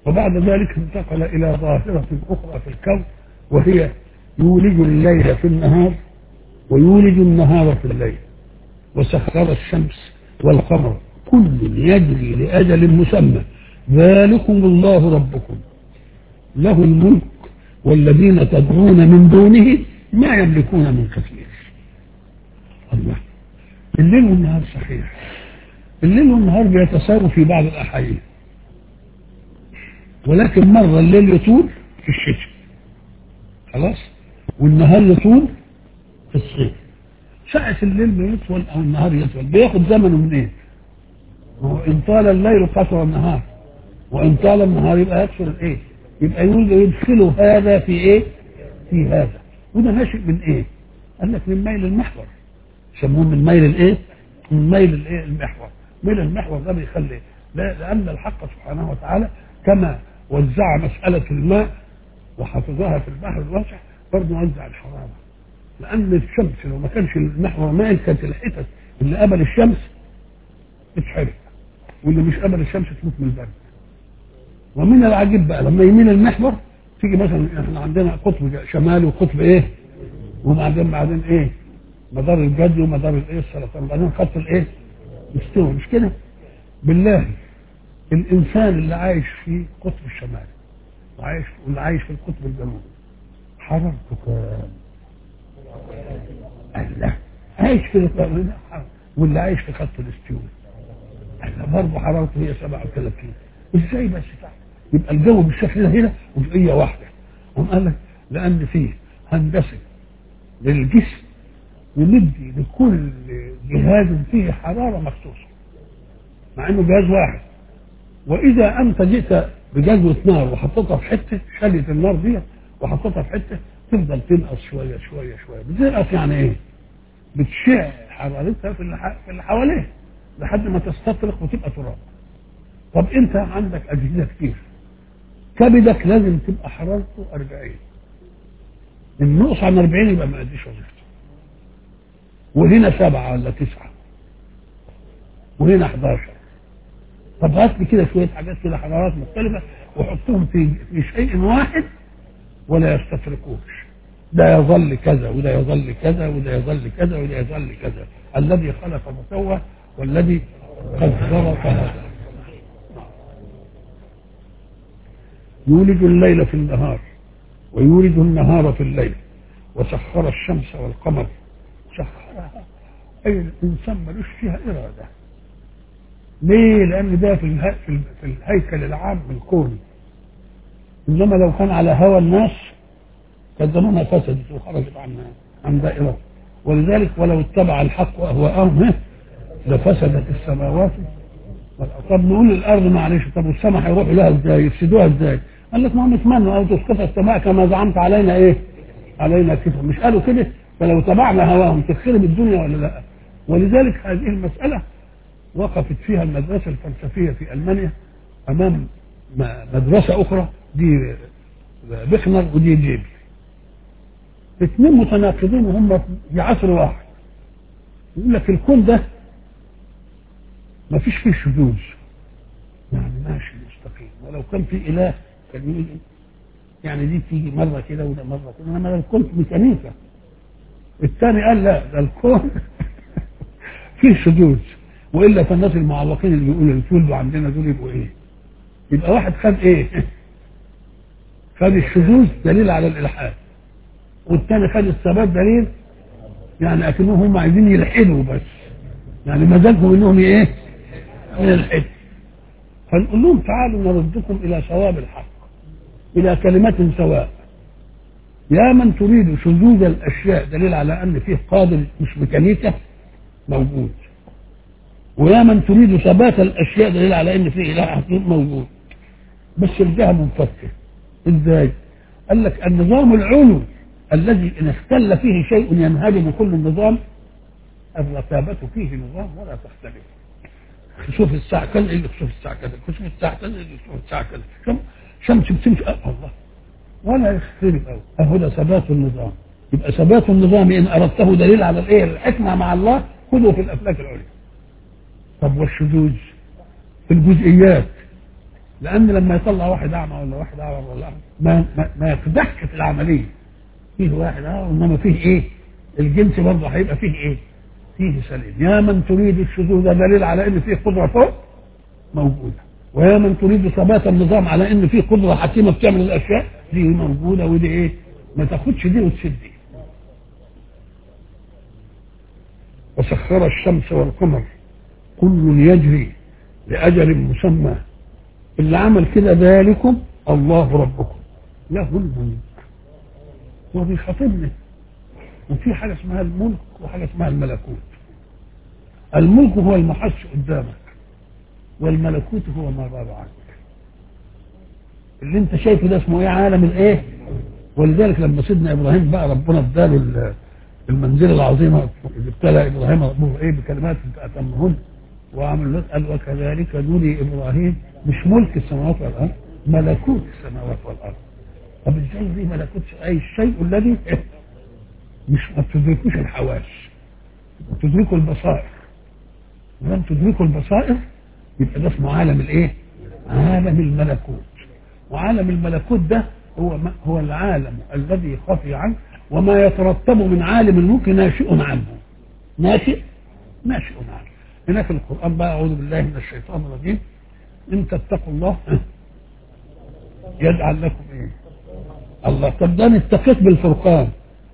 وبعد ذلك انتقل إلى ظاهرة أخرى في الكون وهي يولج الليل في النهار ويولج النهار في الليل وسخر الشمس والقمر كل يجري لأجل مسمى ذلكم الله ربكم له الملك والذين تدعون من دونه ما يملكون من كثير الله الليل والنهار صحيح الليل والنهار بيتساووا في بعض الأحايين ولكن مرة الليل يطول في الشتاء خلاص والنهار يطول في الصيف ساعة الليل بيطول أو النهار يطول بياخد زمنه منين؟ ما هو إن طال الليل قصر النهار وإن طال النهار يبقى يكسر الإيه؟ يبقى يقول يدخلوا هذا في إيه؟ في هذا وده ناشئ من إيه؟ قال لك من ميل المحور يسموه من ميل الإيه؟ من ميل الإيه؟ المحور ميل المحور ده بيخلي لا لأن الحق سبحانه وتعالى كما وزع مسألة الماء وحفظها في البحر الواسع برضه وزع الحرارة لأن الشمس لو ما كانش المحور مائل كانت الحتت اللي قبل الشمس تتحرق واللي مش قبل الشمس تموت من البرد ومن العجيب بقى لما يميل المحور تيجي مثلا احنا عندنا قطب شمالي وقطب ايه وبعدين بعدين ايه مدار الجد ومدار الايه السرطان وبعدين خط الايه مستوى مش كده بالله الانسان اللي عايش في قطب الشمال وعايش واللي عايش في القطب الجنوبي حرارته كام؟ الله عايش في القطب واللي عايش في خط الاستيوي الله برضه حرارته هي 37 ازاي بس تعمل؟ يبقى الجو بالشكل ده هنا جزئيه واحده قام قال لك لان فيه هندسه للجسم وندي لكل جهاز فيه حراره مخصوصه مع انه جهاز واحد واذا انت جئت بجزوة نار وحطيتها في حته شلت النار دي وحطيتها في حته تفضل تنقص شويه شويه شويه بتنقص يعني ايه؟ بتشع حرارتها في اللي, في اللي حواليه لحد ما تستطرق وتبقى تراب طب انت عندك اجهزه كتير كبدك لازم تبقى حرارته 40 النقص عن 40 يبقى ما اديش وظيفته وهنا سبعة ولا تسعة وهنا 11 طب هات لي كده شوية حاجات كده حرارات مختلفة وحطهم في في شيء واحد ولا يستفرقوش ده يظل كذا وده يظل كذا وده يظل كذا وده يظل كذا الذي خلق فسوى والذي قدر فهدى يولج الليل في النهار ويولج النهار في الليل وسخر الشمس والقمر سخرها اي الانسان ملوش فيها اراده ليه؟ لان ده في, اله... في الهيكل العام الكوني انما لو كان على هوى الناس كانت زمانها فسدت وخرجت عن عن دائرته ولذلك ولو اتبع الحق اهواءهم لفسدت السماوات طب نقول للارض معلش طب والسماء هيروحوا لها ازاي؟ يفسدوها ازاي؟ قال لك ما هم يتمنوا او تسقط السماء كما زعمت علينا ايه؟ علينا كفر مش قالوا كده فلو تبعنا هواهم تخرب الدنيا ولا لا؟ ولذلك هذه المساله وقفت فيها المدرسه الفلسفيه في المانيا امام مدرسه اخرى دي بخنر ودي جيبي اثنين متناقضين وهم في عصر واحد يقول لك الكون ده ما فيش فيه شذوذ يعني ماشي مستقيم ولو كان في اله كان يقول يعني دي تيجي مره كده وده مره كده انما الكون ميكانيكا الثاني قال لا ده الكون فيه شذوذ والا فالناس المعوقين اللي بيقولوا الفول عندنا دول يبقوا ايه؟ يبقى واحد خد ايه؟ خد الشذوذ دليل على الالحاد والثاني خد الثبات دليل يعني اكنهم هم عايزين يلحدوا بس يعني مزاجهم انهم ايه؟ يلحدوا فنقول لهم تعالوا نردكم الى صواب الحق الى كلمة سواء يا من تريد شذوذ الاشياء دليل على ان فيه قادر مش ميكانيكا موجود ويا من تريد ثبات الاشياء دليل على ان فيه اله حكيم موجود بس الجهه منفكه ازاي؟ قال لك النظام العلوي الذي ان اختل فيه شيء ينهدم كل النظام الرتابة فيه نظام ولا تختلف خسوف الساعة كذا اللي خسوف الساعة كذا خسوف الساعة كذا اللي خسوف الساعة كذا شم شمس بتمشي أه الله ولا يختلف أو أهو ده ثبات النظام يبقى ثبات النظام إن أردته دليل على الإيه الحكمة مع الله خذه في الأفلاك العليا طب والشذوذ في الجزئيات لان لما يطلع واحد اعمى ولا واحد اعور ولا أعمى ما ما, ما يقدحش في العمليه فيه واحد اه انما فيه ايه الجنس برضه هيبقى فيه ايه فيه سليم يا من تريد الشذوذ ده دليل على ان فيه قدره فوق موجوده ويا من تريد ثبات النظام على ان فيه قدره حكيمه بتعمل الاشياء دي موجوده ودي ايه ما تاخدش دي وتسد دي وسخر الشمس والقمر كل يجري لأجل مسمى اللي عمل كده ذلكم الله ربكم له الملك هو بيخاطبنا وفي حاجة اسمها الملك وحاجة اسمها الملكوت الملك هو المحس قدامك والملكوت هو ما غاب عنك اللي انت شايفه ده اسمه ايه عالم الايه ولذلك لما سيدنا ابراهيم بقى ربنا اداله المنزله العظيمه اللي ابتلى ابراهيم ربه ايه بكلمات فاتمهن وعمل له قال وكذلك نري ابراهيم مش ملك السماوات والارض ملكوت السماوات والارض طب ازاي دي ملكوت اي الشيء الذي مش ما تدركوش الحواس وتدركوا البصائر ولم تدركوا البصائر يبقى ده اسمه عالم الايه؟ عالم الملكوت وعالم الملكوت ده هو ما هو العالم الذي خفي عنه وما يترتب من عالم الملك ناشئ عنه ناشئ ناشئ عنه هنا في القرآن بقى أعوذ بالله من الشيطان الرجيم إن تتقوا الله يجعل لكم إيه الله طب ده أنا اتقيت بالفرقان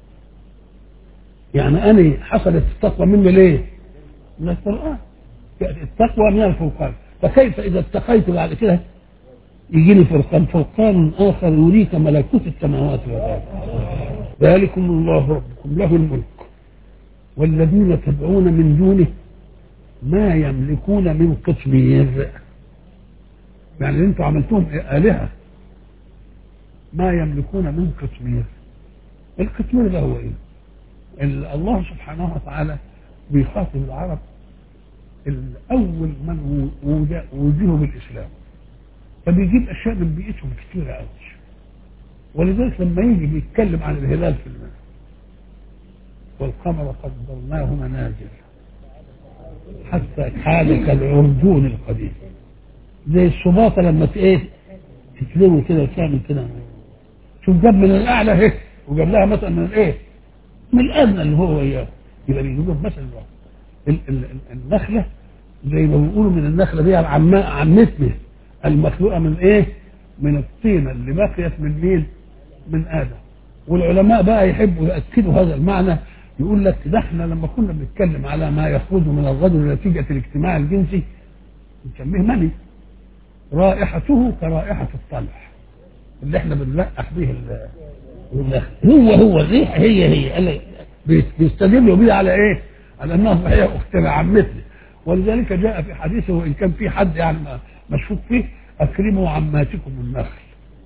يعني أنا حصلت التقوى مني ليه؟ من القرآن يعني التقوى من الفرقان فكيف إذا اتقيت بعد كده يجيني فرقان فرقان آخر يريك ملكوت السماوات والأرض ذلكم الله ربكم له الملك والذين تدعون من دونه ما يملكون من قطمير يعني انتوا عملتهم آلهة ما يملكون من قطمير القطمير ده هو ايه الله سبحانه وتعالى بيخاطب العرب الأول من وجهوا بالإسلام فبيجيب أشياء من بيئتهم كتيرة قوي ولذلك لما يجي بيتكلم عن الهلال في الماء والقمر قدرناه منازل حتى حال كالعرجون القديم زي الصباطه لما ايه تتلوي كده وتعمل كده شوف جاب من الاعلى اهي وجاب لها مثلا من الايه؟ من الادنى اللي هو اياه يبقى بيجيب له مثل النخله زي ما بيقولوا من النخله دي عماء عمتنا المخلوقه من ايه؟ من الطينه اللي بقيت من مين؟ من ادم والعلماء بقى يحبوا ياكدوا هذا المعنى يقول لك ده احنا لما كنا بنتكلم على ما يخرج من الرجل نتيجه الاجتماع الجنسي نسميه مني رائحته كرائحه الطلح اللي احنا بنلقح به هو هو الريح هي هي بيستدلوا بيه على ايه؟ على انها هي اختنا عمتنا ولذلك جاء في حديثه وان كان في حد يعني مشكوك فيه اكرموا عماتكم النخل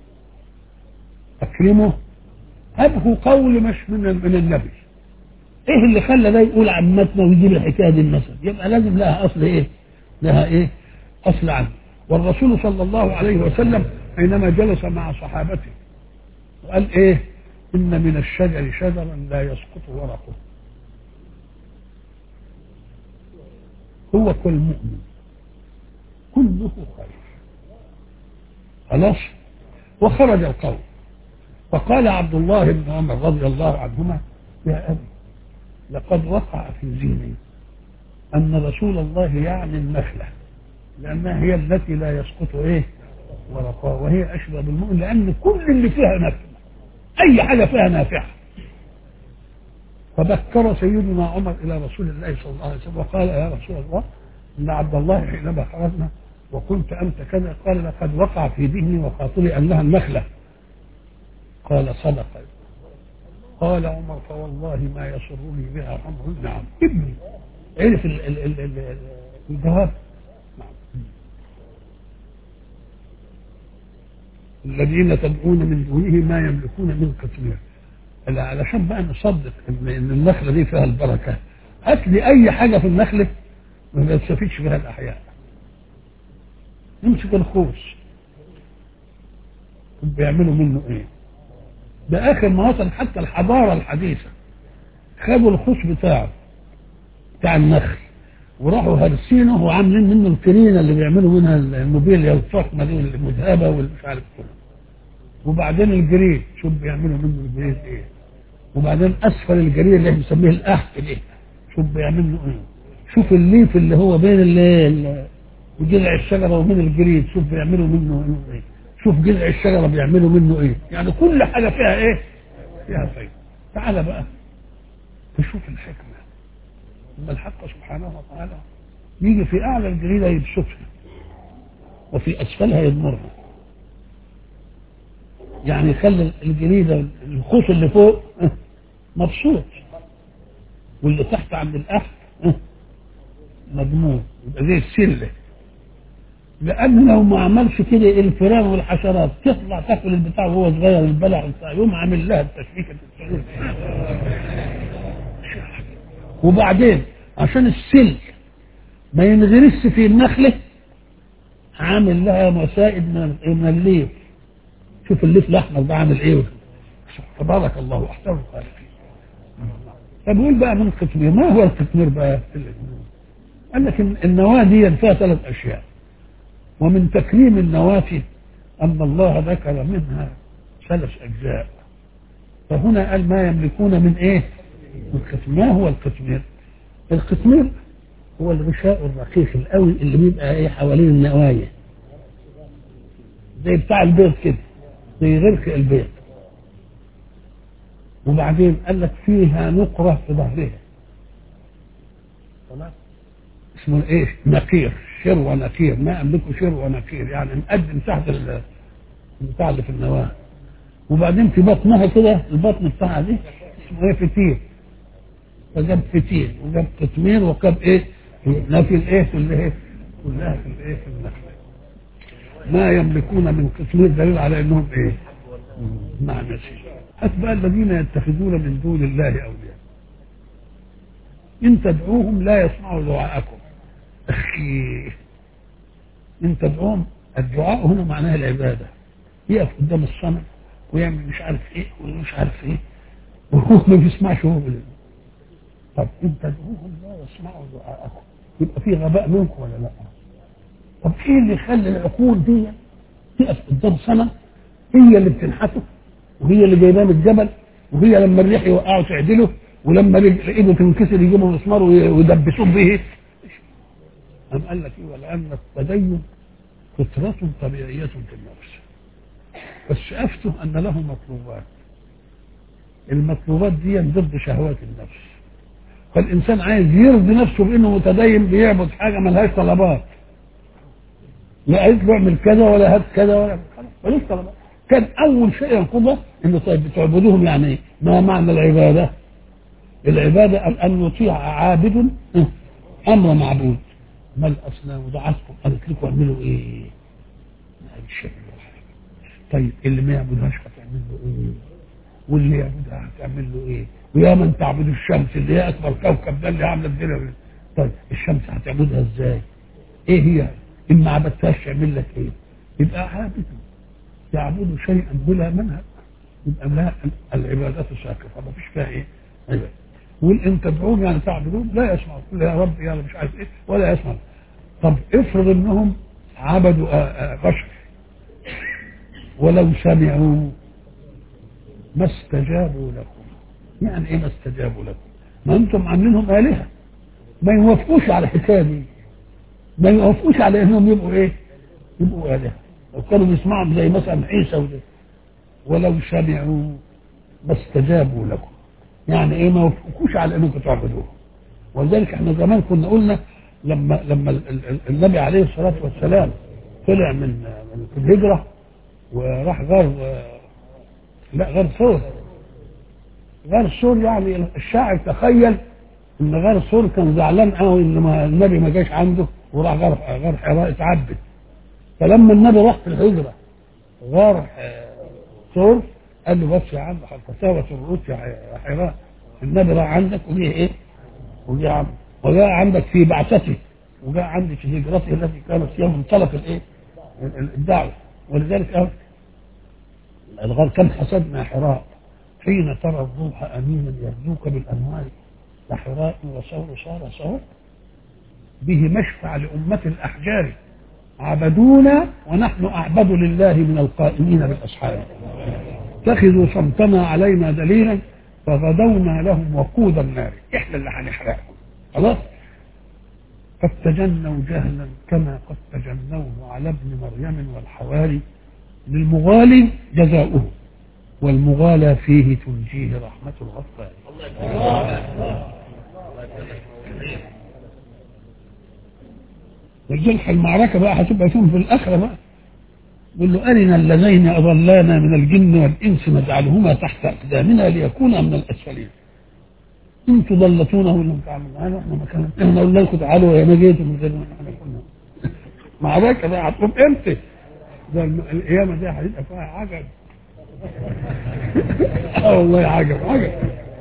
اكرموا هذا قول مش من من النبي ايه اللي خلى ده يقول عمتنا ويجيب الحكايه دي المثل يبقى لازم لها اصل ايه لها ايه اصل عنه والرسول صلى الله عليه وسلم حينما جلس مع صحابته وقال ايه ان من الشجر شجرا لا يسقط ورقه هو كالمؤمن كله خير خلاص وخرج القوم فقال عبد الله بن عمر رضي الله عنهما يا أبي لقد وقع في ذهني أن رسول الله يعني النخلة لأنها هي التي لا يسقط إيه ورقاء وهي أشبه بالمؤمن لأن كل اللي فيها نفع أي حاجة فيها نافعة فبكر سيدنا عمر إلى رسول الله صلى الله عليه وسلم وقال يا رسول الله إن عبد الله حينما خرجنا وقلت أنت كذا قال لقد وقع في ذهني وخاطري أنها النخلة قال صدق قال عمر فوالله ما يسرني بها امر نعم ابني عرف ال ال ال ال الجواب نعم. الذين تدعون من دونه ما يملكون من قطمير علشان بقى نصدق ان ان النخله دي فيها البركه هات لي اي حاجه في النخله ما بيستفيدش فيها الاحياء نمسك الخوص بيعملوا منه ايه ده اخر ما وصل حتى الحضاره الحديثه خدوا الخوص بتاعه بتاع النخل وراحوا هرسينه وعاملين منه الكرينه اللي بيعملوا منها الموبيليا الفخمه دي المذهبه والمش عارف كله وبعدين الجريد شوف بيعملوا منه الجريد ايه وبعدين اسفل الجريد اللي احنا بنسميه الاحف دي شوف بيعمل له ايه شوف الليف اللي هو بين ال وجذع الشجره ومن الجريد شوف بيعملوا منه ايه شوف جذع الشجره بيعملوا منه ايه يعني كل حاجه فيها ايه فيها فايده تعالى بقى تشوف الحكمه اما الحق سبحانه وتعالى يجي في اعلى الجريده يبسطها وفي اسفلها يضمرها يعني يخلي الجريده الخوص اللي فوق مبسوط واللي تحت عند الاحد مضمون يبقى زي السله لانه لو ما عملش كده الفئران والحشرات تطلع تاكل البتاع وهو صغير البلع بتاع يوم عامل لها التشبيكه وبعدين عشان السل ما ينغرس في النخله عامل لها مسائد من الليف شوف الليف الاحمر ده عامل ايه تبارك الله احسن الخالقين فبيقول بقى من القطمير ما هو القطمير بقى قال لك النواه دي فيها ثلاث اشياء ومن تكريم النواه ان الله ذكر منها ثلاث اجزاء فهنا قال ما يملكون من ايه من القطمير ما هو القطمير القطمير هو الغشاء الرقيق القوي اللي بيبقى ايه حوالين النوايا زي بتاع البيض كده زي غرق البيض وبعدين قال لك فيها نقرة في ظهرها خلاص اسمه ايه نقير شروة نقير ما املكه شروة نقير يعني مقدم تحت البتاع اللي في النواة وبعدين في بطنها كده البطن بتاعها دي اسمه ايه فتيل فجاب فتيل وجاب قطمير وجاب ايه نفي الايه في الايه كلها في الايه في النخله ما يملكون من قطمير دليل على انهم ايه معنى شيء هات بقى الذين يتخذون من دون الله اولياء ان تدعوهم لا يسمعوا دعاءكم اخي ان تدعوهم الدعاء هنا معناه العباده يقف قدام الصنم ويعمل مش عارف ايه ومش عارف ايه وهو ما بيسمعش هو بلد. طب ان تدعوهم لا يسمعوا دعاءكم يبقى في غباء منكم ولا لا؟ طب ايه اللي يخلي العقول دي تقف قدام صنم هي اللي بتنحته وهي اللي جايباه من الجبل وهي لما الريح يوقعه تعدله ولما ايده تنكسر يجيبوا مسمار ويدبسوه به أم قال لك ايه ولأن التدين فطرة طبيعية في النفس بس أفتوا أن له مطلوبات المطلوبات دي ضد شهوات النفس فالإنسان عايز يرضي نفسه بأنه متدين بيعبد حاجة ملهاش طلبات لا عايز يعمل كذا ولا هات كذا ولا ملوش طلبات كان اول شيء ينقضه ان طيب بتعبدوهم يعني ايه؟ ما معنى العباده؟ العباده ان يطيع عابد امر معبود ما الاصنام ودعتكم قالت لكم اعملوا ايه؟ ما شيء طيب اللي ما يعبدهاش هتعمل له ايه؟ واللي يعبدها هتعمل له ايه؟ ويا من تعبد الشمس اللي هي اكبر كوكب ده اللي عامله الدنيا طيب الشمس هتعبدها ازاي؟ ايه هي؟ ان ما عبدتهاش يعمل لك ايه؟ يبقى عابد يعبد شيئا بلا منهج يبقى لا العبادات ساقطه ما فيش فيها ايه؟ عباده وان ان تدعون يعني تعبدون لا يسمعون تقول يا رب يا مش عارف ايه ولا يسمع طب افرض انهم عبدوا آآ آآ بشر ولو سمعوا ما استجابوا لكم يعني ايه ما استجابوا لكم ما انتم عاملينهم الهه ما يوافقوش على الحكايه دي ما يوافقوش على انهم يبقوا ايه يبقوا الهه لو كانوا بيسمعوا زي مثلا عيسى وده ولو سمعوا ما استجابوا لكم يعني ايه ما وافقوش على انكم تعبدوه ولذلك احنا زمان كنا قلنا لما لما النبي عليه الصلاه والسلام طلع من من في الهجره وراح غار لا غار ثور غار ثور يعني الشاعر تخيل ان غار ثور كان زعلان قوي ان النبي ما جاش عنده وراح غار غار حراء اتعبد فلما النبي راح في الهجرة غار ثور قال له بس يا عم تساوت الرؤوس يا حراء النبي راح عندك وجه ايه؟ وجه عم وجاء عندك في بعثته وجاء عندك في هجرته التي كانت فيها منطلق الايه؟ الدعوه ولذلك قال الغار كم حسدنا حراء حين ترى الروح امينا يرجوك بالانوار لحراء وصور صار صور به مشفع لأمة الأحجار عبدونا ونحن أعبد لله من القائمين بالأسحار اتخذوا صمتنا علينا دليلا فغدونا لهم وقود النار احنا اللي هنحرقهم خلاص قد تجنوا جهلا كما قد تجنوه على ابن مريم والحواري للمغالي جزاؤه والمغالى فيه تنجيه رحمة الغفار والجلح المعركة بقى هتبقى فيهم في الآخرة بقى يقول له أرنا اللذين أضلانا من الجن والإنس نجعلهما تحت أقدامنا ليكونا من الأسفلين إن تضلتونه ولم تعملوا قالوا إحنا مكان إحنا قلنا لكم تعالوا يا ما جيتوا من غير ما إحنا كنا معركة بقى هتقوم إمتى؟ ده القيامة دي هيبقى فيها عجب اه والله عجب عجب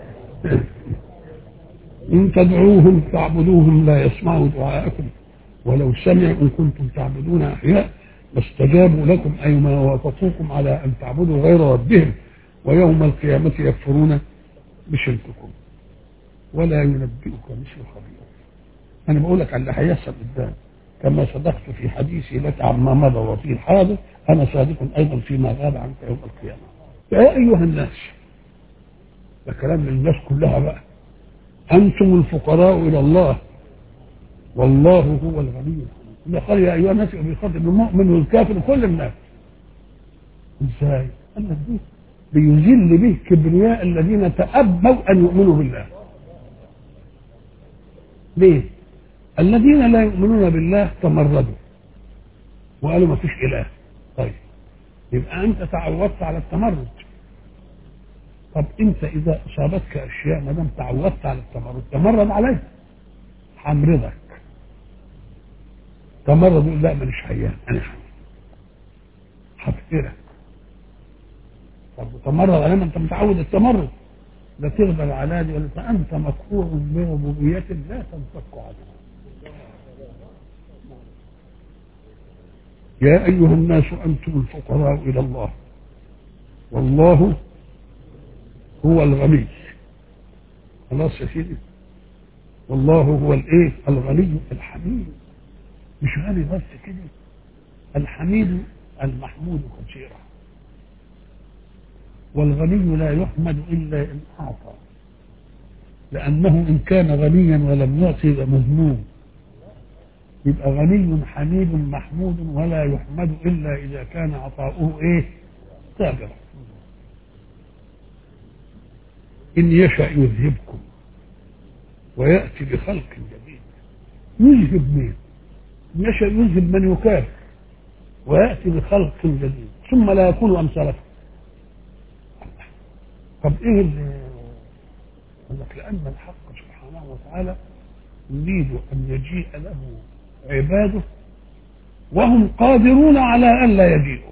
إن تدعوهم تعبدوهم لا يسمعوا دعاءكم ولو سمعوا إن كنتم تعبدون أحياء لاستجابوا لكم أي ما وافقوكم على أن تعبدوا غير ربهم ويوم القيامة يكفرون بشرككم ولا ينبئك مثل خبير أنا بقول لك على اللي هيحصل قدام كما صدقت في حديثي لك عما مضى وفي الحاضر أنا صادق أيضا فيما غاب عنك يوم القيامة يا أيها الناس ده كلام للناس كلها بقى أنتم الفقراء إلى الله والله هو الغني الحميد قال يا أيها الناس بيخاطب المؤمن والكافر كل الناس ازاي؟ قال لك دي بيذل به كبرياء الذين تأبوا أن يؤمنوا بالله ليه؟ الذين لا يؤمنون بالله تمردوا وقالوا ما فيش إله طيب يبقى أنت تعودت على التمرد طب أنت إذا أصابتك أشياء ما دام تعودت على التمرد تمرد عليها حمرضك تمرد يقول لا مانيش حيان أنا هفترك طب تمرد على ما أنت متعود التمرد لا تغضب على دي ولا فأنت مكفور بربوبية لا تنفك عنها يا أيها الناس أنتم الفقراء إلى الله والله هو الغني خلاص يا سيدي والله هو الايه الغني الحميد مش غني بس كده الحميد المحمود كثيرا والغني لا يحمد الا ان اعطى لانه ان كان غنيا ولم يعطي يبقى مذموم يبقى غني حميد محمود ولا يحمد الا اذا كان عطاؤه ايه تابعا ان يشاء يذهبكم وياتي بخلق جديد يذهب مين يشاء يذهب من يكافر وياتي بخلق جديد ثم لا يكون امثالكم طب ايه اللي قال لك لان الحق سبحانه وتعالى يريد ان يجيء له عباده وهم قادرون على ان لا يجيئوا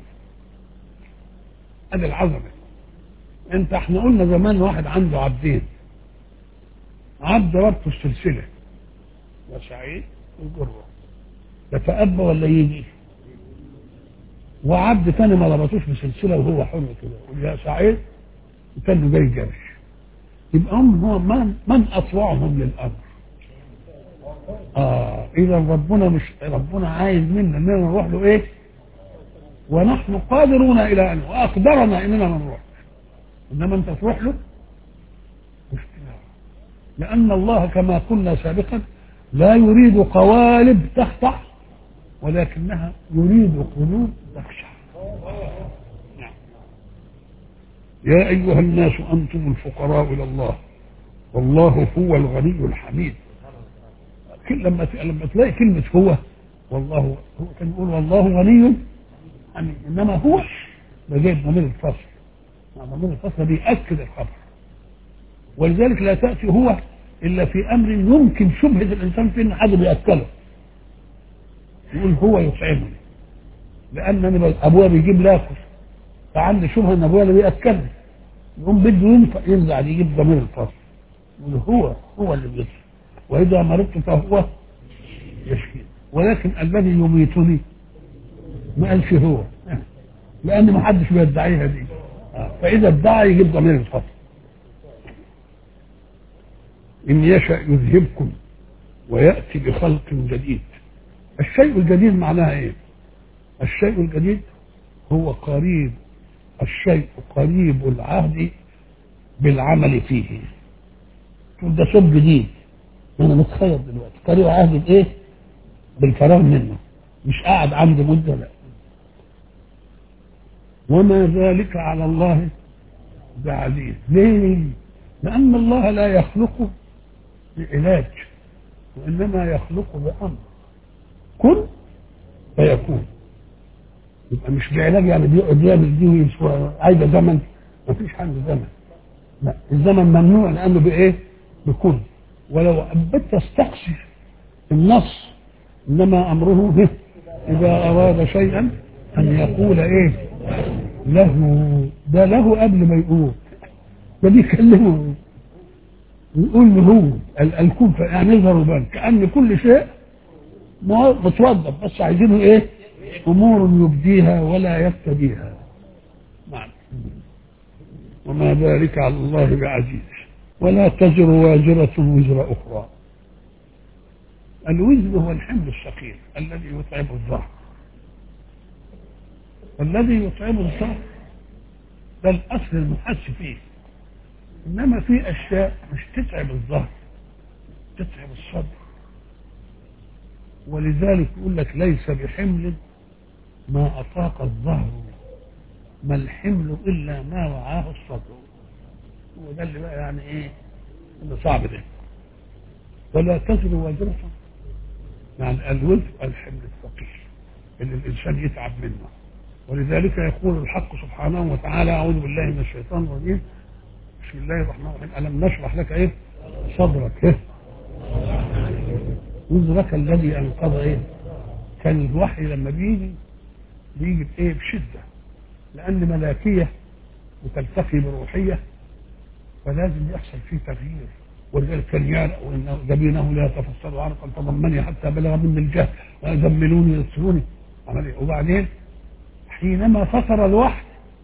ادي العظمه انت احنا قلنا زمان واحد عنده عبدين عبد ربطه السلسله يا سعيد يجره يتأبى ولا يجي وعبد تاني ما ربطوش بسلسله وهو حر كده يقول يا سعيد وكانه جاي جرش يبقى هم هو من من اطوعهم للامر اه اذا ربنا مش ربنا عايز منا اننا نروح له ايه ونحن قادرون الى ان واقدرنا اننا ما نروح انما انت تروح له مش كده لان الله كما قلنا سابقا لا يريد قوالب تخضع ولكنها يريد قلوب تخشع نعم. يا ايها الناس انتم الفقراء الى الله والله هو الغني الحميد كل لما لما تلاقي كلمه هو والله هو كان يقول والله غني حميد انما هو ده جايب ضمير الفصل ضمير الفصل بيأكد الخبر ولذلك لا تأتي هو إلا في أمر يمكن شبهة الإنسان فيه إن حد بيأكله يقول هو يطعمني لأن أنا أبويا بيجيب لاكل فعندي شبهة إن أبويا اللي بيأكلني يقوم بده ينفع ينزع يجيب ضمير الفصل يقول هو هو اللي بيطعم وإذا مرضت فهو يشفي ولكن الذي يميتني ما قالش هو لأن ما حدش بيدعيها دي فإذا ادعى يجيب ضمير الفصل إن يشأ يذهبكم ويأتي بخلق جديد الشيء الجديد معناها ايه الشيء الجديد هو قريب الشيء قريب العهد بالعمل فيه تقول ده صوت جديد انا متخيل دلوقتي قريب عهد بايه بالفراغ منه مش قاعد عندي مده لا وما ذلك على الله بعزيز ليه لان الله لا يخلق بعلاج وانما يخلق بامر كن فيكون يبقى مش بعلاج يعني بيقعد يعمل دي ويسوى عايزه زمن ما فيش عنده زمن لا الزمن ممنوع لانه بايه؟ بكون ولو حبيت تستقصي النص انما امره به اذا اراد شيئا ان يقول ايه؟ له ده له قبل ما يقول ده بيكلمه يقول له هو ال- الكون ف- يعني يظهر بان كان كل شيء مو- متوظف بس عايزينه ايه؟ امور يبديها ولا يبتديها نعم وما ذلك على الله بعزيز ولا تزر وازرة وزر أخرى الوزن هو الحمل الثقيل الذي يتعب الظهر والذي يتعب الظهر ده الأصل المحس فيه إنما في أشياء مش تتعب الظهر تتعب الصدر ولذلك يقول لك ليس بحمل ما أطاق الظهر ما الحمل إلا ما وعاه الصدر وده اللي بقى يعني إيه اللي صعب ده ولا تزر وازرة يعني الوزر الحمل الثقيل اللي الإنسان يتعب منه ولذلك يقول الحق سبحانه وتعالى أعوذ بالله من الشيطان الرجيم بسم الله الرحمن الرحيم ألم نشرح لك إيه صدرك إيه وزرك الذي أنقض إيه كان الوحي لما بيجي بيجي بإيه بشدة لأن ملاكية وتلتقي بروحية فلازم يحصل فيه تغيير ولذلك كان يعرق وإن جبينه لا يتفسر عرقا تضمني حتى بلغ مني الجهل ويزملوني يسروني عمل إيه وبعدين حينما فتر الوحي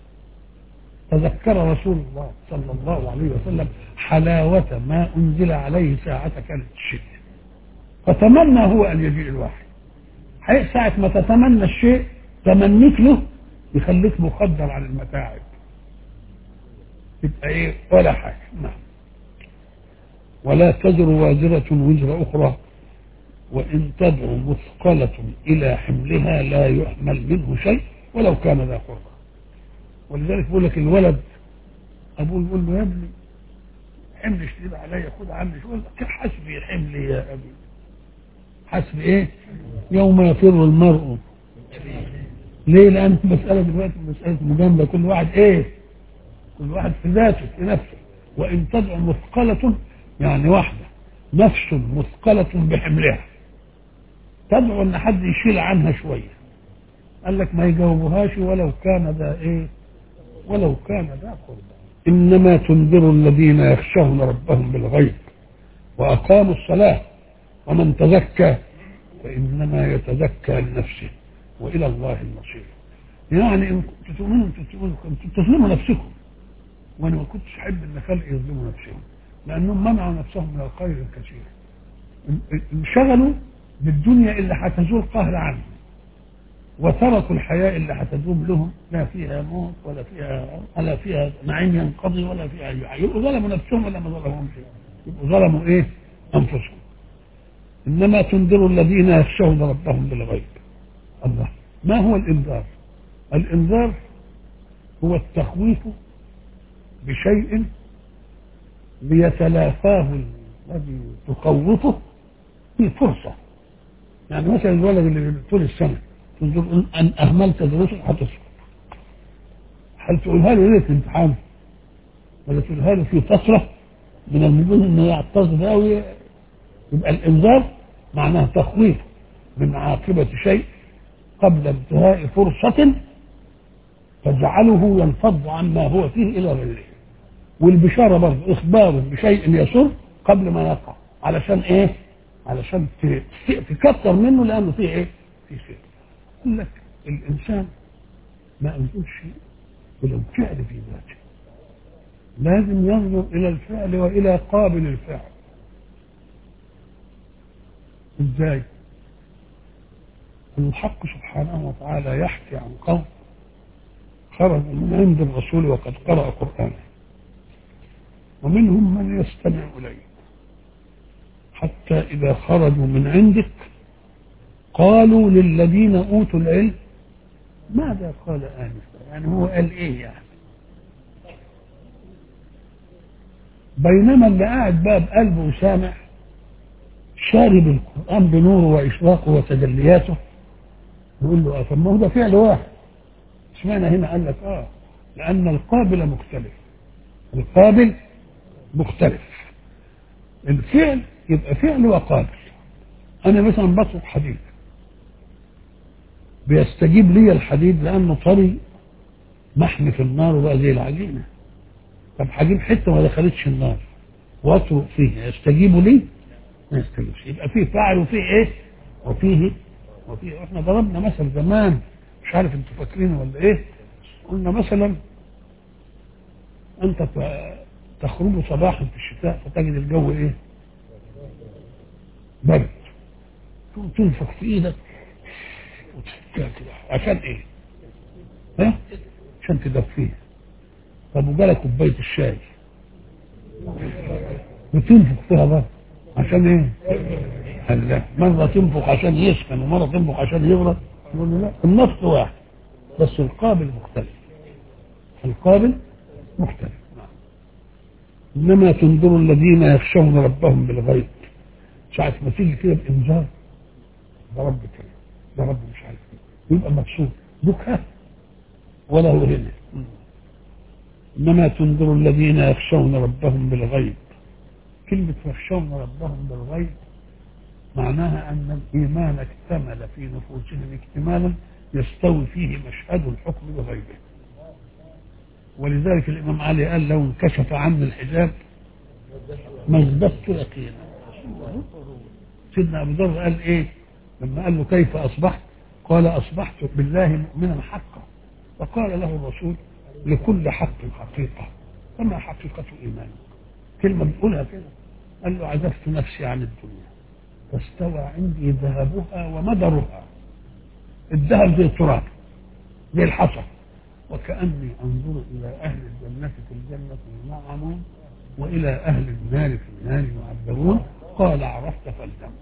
تذكر رسول الله صلى الله عليه وسلم حلاوة ما أنزل عليه ساعة كانت الشدة فتمنى هو أن يجيء الوحي حيث ساعة ما تتمنى الشيء تمنيك له يخليك مخدر عن المتاعب يبقى ايه ولا حاجة نعم ولا تزر وازرة وزر أخرى وإن تدعو مثقلة إلى حملها لا يحمل منه شيء ولو كان ذا قربى ولذلك بيقول لك الولد أبوه يقول له يا ابني حمل شديد عليا خد عني شوية حسبي حملي يا أبي حسب إيه؟ يوم يفر المرء ليه؟ لأن المسألة دلوقتي مسألة مجاملة كل واحد إيه؟ كل واحد في ذاته في نفسه وإن تدعو مثقلة يعني واحدة نفس مثقلة بحملها تدعو ان حد يشيل عنها شويه قال لك ما يجاوبوهاش ولو كان ذا ايه ولو كان ذا قربى انما تنذر الذين يخشون ربهم بالغيب واقاموا الصلاه ومن تزكى فانما يتزكى لنفسه والى الله المصير يعني ان كنتم تؤمنوا كنتم تظلموا نفسكم وانا ما كنتش احب ان خلق يظلموا نفسهم لانهم منعوا نفسهم من الخير الكثير انشغلوا بالدنيا اللي هتزول قهر عنهم وتركوا الحياة اللي هتدوم لهم لا فيها موت ولا فيها ولا فيها نعيم ينقضي ولا فيها يبقوا ظلموا نفسهم ولا ما ظلمهمش يبقوا ظلموا ايه؟ انفسهم انما تنذر الذين يخشون ربهم بالغيب الله ما هو الانذار؟ الانذار هو التخويف بشيء ليتلافاه الذي تخوفه في فرصة يعني مثلا الولد اللي طول السنة تنظر أن أهملت دروسه هتسقط هل تقولها له ليه في الامتحان ولا تقولها له في فترة من الممكن انه يعتذر قوي يبقى الانذار معناه تخويف من عاقبة شيء قبل انتهاء فرصة تجعله ينفض عما هو فيه إلى غيره والبشارة برضه إخبار بشيء يسر قبل ما يقع علشان إيه؟ علشان تكثر منه لأنه فيه إيه؟ فيه خير يقول لك الإنسان ما أنزلش إلى الفعل في ذاته لازم ينظر إلى الفعل وإلى قابل الفعل ازاي الحق سبحانه وتعالى يحكي عن قوم خرجوا من عند الرسول وقد قرأ قرآنه ومنهم من يستمع إليه حتى إذا خرجوا من عندك قالوا للذين أوتوا العلم ماذا قال آنفا يعني هو قال إيه يعني بينما اللي قاعد بقى بقلبه وسامع شارب القرآن بنوره وإشراقه وتجلياته يقول له اه طب ما هو ده فعل واحد اشمعنى هنا قال لك اه لأن القابل مختلف القابل مختلف الفعل يبقى فعل وقابل أنا مثلا بطلق حديد بيستجيب لي الحديد لأنه طري محمي في النار وبقى زي العجينة طب هجيب حتة ما دخلتش النار واطرق فيها يستجيب لي ما يستجيبش يبقى فيه فاعل وفيه ايه وفيه وفيه احنا ضربنا مثل زمان مش عارف انتوا فاكرينه ولا ايه قلنا مثلا انت تخرج صباحا في الشتاء فتجد الجو ايه برد تقوم تنفخ في ايدك وتفكها كده عشان ايه ها عشان تدفيها طب وجالك كوبايه الشاي وتنفخ فيها برضه عشان ايه؟ قال لا مرة تنفخ عشان يسخن ومرة تنفخ عشان يبرد يقول له لا النفس واحد بس القابل مختلف القابل مختلف انما تنظر الذين يخشون ربهم بالغيب ساعة ما تيجي كده بإنذار ده رب كده ده رب مش عارف ايه يبقى مبسوط بكى ولا هو هنا انما تنظر الذين يخشون ربهم بالغيب كلمة يخشون ربهم بالغيب معناها أن الإيمان اكتمل في نفوسهم اكتمالا يستوي فيه مشهد الحكم بغيبه ولذلك الإمام علي قال لو انكشف عني الحجاب ما ازددت يقينا سيدنا أبو ذر قال إيه لما قال له كيف أصبحت قال أصبحت بالله مؤمنا حقا فقال له الرسول لكل حق حقيقة فما حقيقة إيمانك كلمة بتقولها كده قال له عزفت نفسي عن الدنيا فاستوى عندي ذهبها ومدرها الذهب زي التراب زي الحصى وكأني أنظر إلى أهل الجنة في الجنة ينعمون وإلى أهل النار في النار يعذبون قال عرفت فالزم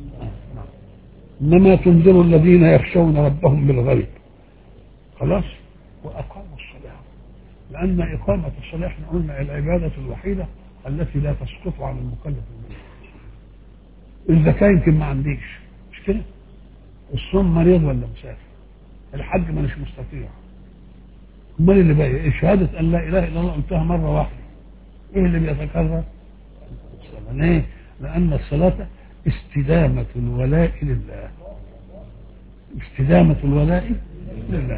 إنما تنذر الذين يخشون ربهم بالغيب خلاص وأقاموا الصلاة لأن إقامة الصلاة احنا قلنا العبادة الوحيدة التي لا تسقط عن المكلف المسلم الزكاة يمكن ما عنديش مش كده الصوم مريض ولا مسافر الحج ما مش مستطيع امال اللي بقى شهادة ان لا اله الا الله قلتها مرة واحدة ايه اللي بيتكرر الصلاة ليه لان الصلاة استدامة الولاء لله استدامة الولاء لله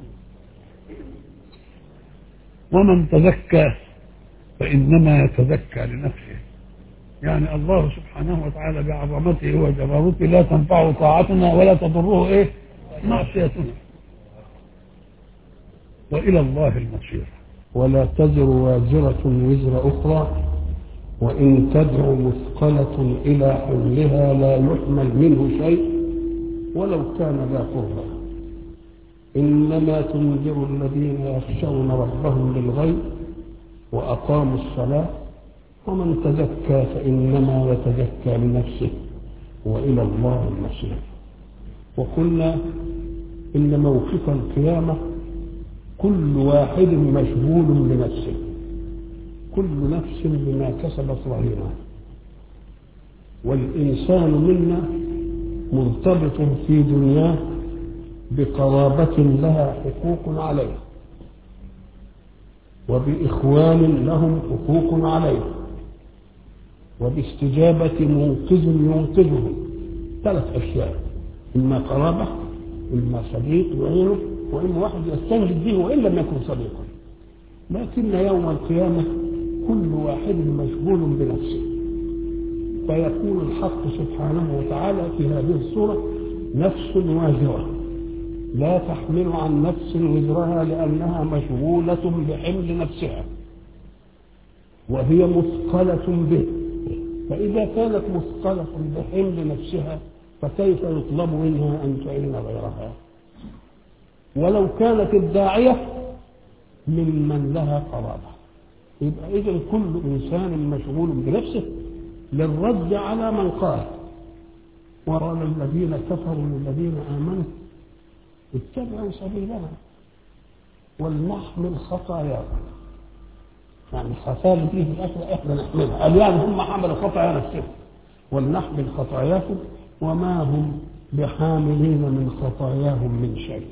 ومن تزكى فإنما يتزكى لنفسه يعني الله سبحانه وتعالى بعظمته وجبروته لا تنفعه طاعتنا ولا تضره ايه معصيتنا والى الله المصير ولا تزر وازرة وزر أخرى وإن تدع مثقلة إلى حملها لا يحمل منه شيء ولو كان ذا قربى إنما تنذر الذين يخشون ربهم بالغيب وأقاموا الصلاة ومن تزكى فإنما يتزكى لنفسه وإلى الله المصير وقلنا إن موقف القيامة كل واحد مشغول بنفسه كل نفس بما كسبت رهينة والإنسان منا مرتبط في دنياه بقرابة لها حقوق عليه وبإخوان لهم حقوق عليه وباستجابة منقذ ينقذهم ثلاث أشياء إما قرابة إما صديق يعينه وإما واحد يستنجد به وإن لم يكن صديقا لكن يوم القيامة كل واحد مشغول بنفسه فيقول الحق سبحانه وتعالى في هذه السورة نفس وازرة لا تحمل عن نفس وزرها لأنها مشغولة بحمل نفسها وهي مثقلة به فإذا كانت مثقلة بحمل نفسها فكيف يطلب منها أن تعين غيرها ولو كانت الداعية ممن لها قرابة يبقى إذا كل إنسان مشغول بنفسه للرد على من قال وقال الذين كفروا للذين آمنوا اتبعوا سبيلنا ولنحمل خطاياكم يعني الخطايا اللي تيجي في الاخره احنا نحملها قال يعني هم حملوا خطايا نفسهم ولنحمل خطاياكم وما هم بحاملين من خطاياهم من شيء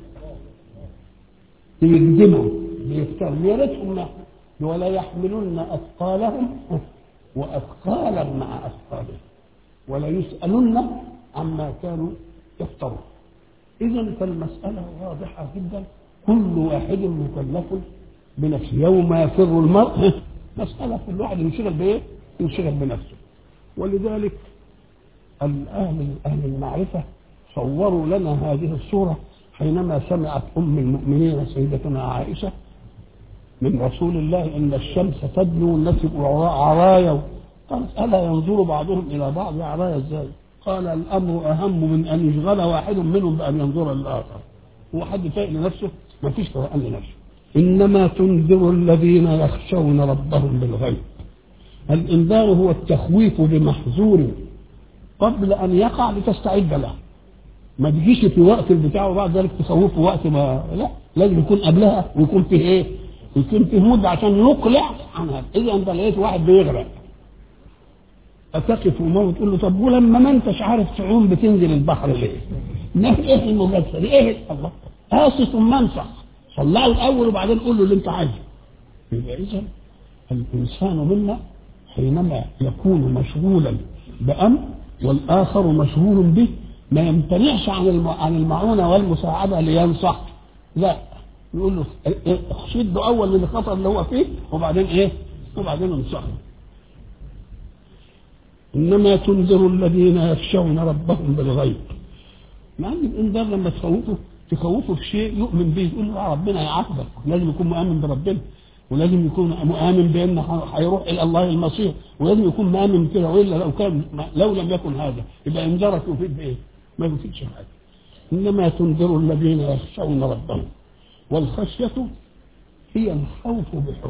يكذبوا بيفتروا يا ريتهم ما ولا يحملن اثقالهم واثقالا مع اثقالهم ولا يسالن عما كانوا يفترون اذا فالمساله واضحه جدا كل واحد مكلف بنفسه يوم يفر المرء مسألة كل واحد ينشغل بإيه؟ ينشغل بنفسه ولذلك الأهل أهل المعرفة صوروا لنا هذه الصورة حينما سمعت أم المؤمنين سيدتنا عائشة من رسول الله إن الشمس تدنو والناس يبقوا عرايا قالت ألا ينظر بعضهم إلى بعض عرايا إزاي؟ قال الأمر أهم من أن يشغل واحد منهم بأن ينظر للآخر هو حد فايق لنفسه ما فيش قرآن لنفسه إنما تنذر الذين يخشون ربهم بالغيب الإنذار هو التخويف بمحذور قبل أن يقع لتستعد له ما تجيش في وقت البتاع وبعد ذلك تخوفه وقت ما لا لازم يكون قبلها ويكون فيه ايه؟ يكون فيه مده عشان يقلع عنها اذا انت لقيت واحد بيغرق اتقف ومره تقول له طب ولما ما انتش عارف تعوم بتنزل البحر ليه؟ ما ايه المجازفه دي؟ ايه الله؟ قاسي ثم انصح طلعه الاول وبعدين قول له اللي انت عايزه يبقى اذا الانسان منا حينما يكون مشغولا بامر والاخر مشغول به ما يمتنعش عن عن المعونه والمساعده لينصح لا يقول له شده اول من الخطر اللي هو فيه وبعدين ايه؟ وبعدين انصحه انما تنذر الذين يخشون ربهم بالغيب مع ان الانذار لما تخوفه تخوفه في شيء يؤمن به يقول له ربنا يعاقبك لازم يكون مؤمن بربنا ولازم يكون مؤمن بان هيروح الى الله المصير ولازم يكون مؤمن كده والا لو كان لو لم يكن هذا يبقى انذارك يفيد بايه؟ ما يفيدش حاجه انما تنذر الذين يخشون ربهم والخشيه هي الخوف بحب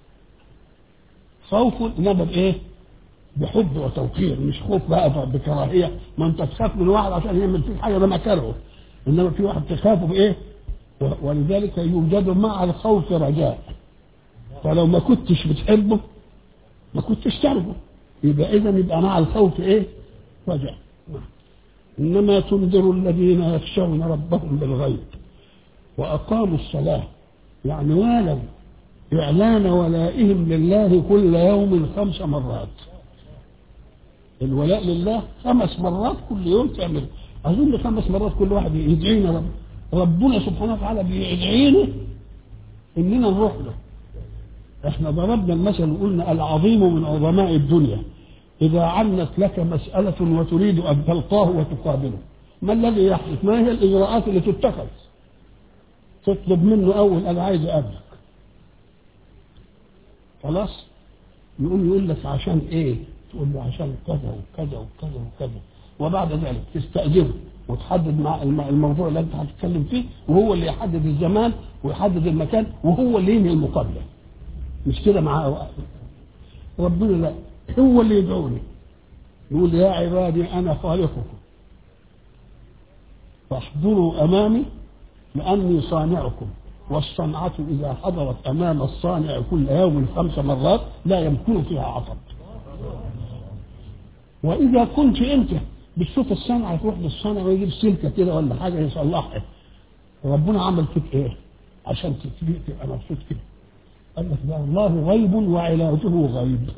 خوف انما بايه؟ بحب وتوقير مش خوف بقى بكراهيه ما انت تخاف من واحد عشان يعمل فيك حاجه ده ما كرهه انما في واحد تخافه بايه؟ ولذلك يوجد مع الخوف رجاء فلو ما كنتش بتحبه ما كنتش تعرفه يبقى اذا يبقى مع الخوف ايه؟ رجاء انما تنذر الذين يخشون ربهم بالغيب واقاموا الصلاه يعني والوا اعلان ولائهم لله كل يوم خمس مرات الولاء لله خمس مرات كل يوم تعمل اظن خمس مرات كل واحد يدعينا رب ربنا سبحانه وتعالى بيدعينا اننا نروح له احنا ضربنا المثل وقلنا العظيم من عظماء الدنيا اذا عنت لك مساله وتريد ان تلقاه وتقابله ما الذي يحدث ما هي الاجراءات اللي تتخذ تطلب منه اول انا عايز اقابلك خلاص يقوم يقول لك عشان ايه تقول له عشان كذا وكذا وكذا وكذا وبعد ذلك تستأجره وتحدد مع الموضوع اللي انت هتتكلم فيه وهو اللي يحدد الزمان ويحدد المكان وهو اللي ينهي المقابله مش كده مع ربنا لا هو اللي يدعوني يقول يا عبادي انا خالقكم فاحضروا امامي لاني صانعكم والصنعة إذا حضرت أمام الصانع كل يوم خمس مرات لا يمكن فيها عطب وإذا كنت أنت بتشوف الصنعة تروح للصنع ويجيب سلكة كده ولا حاجة يصلحها ربنا عمل فيك إيه؟ عشان تبقى مبسوط كده قال لك بقى الله غيب وعلاجه غيب